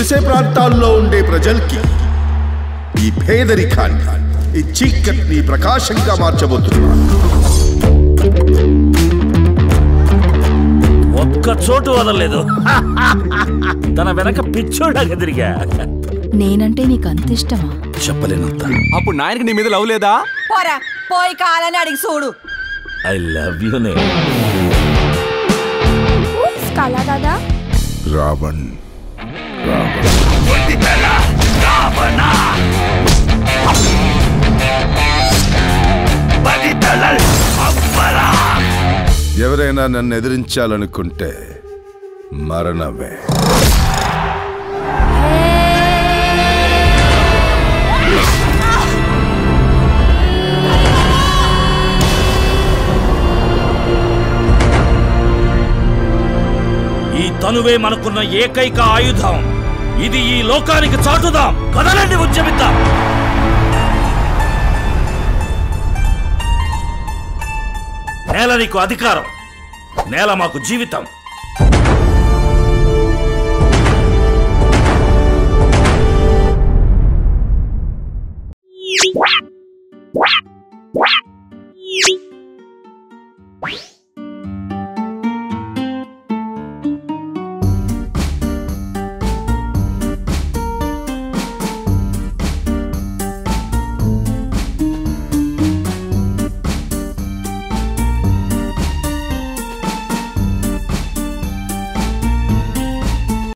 గుడిసె ప్రాంతాల్లో ఉండే ప్రజలకి ఈ పేదరికాన్ని ఈ చీకటిని ప్రకాశంగా మార్చబోతున్నాను ఒక్క చోటు వదలలేదు తన వెనక పిచ్చోడాగా తిరిగా నేనంటే నీకు అంత ఇష్టమా చెప్పలేనంత అప్పుడు నాయనకి నీ మీద లవ్ లేదా పోరా పోయి కాలని అడిగి చూడు ఐ లవ్ యూ నే కళా దాదా రావణ్ ఎవరైనా నన్ను ఎదిరించాలనుకుంటే మరణమే ఈ తనువే మనకున్న ఏకైక ఆయుధం ఇది ఈ లోకానికి చాటుదాం కదలండి ఉద్యమిద్దాం నేల నీకు అధికారం నేల మాకు జీవితం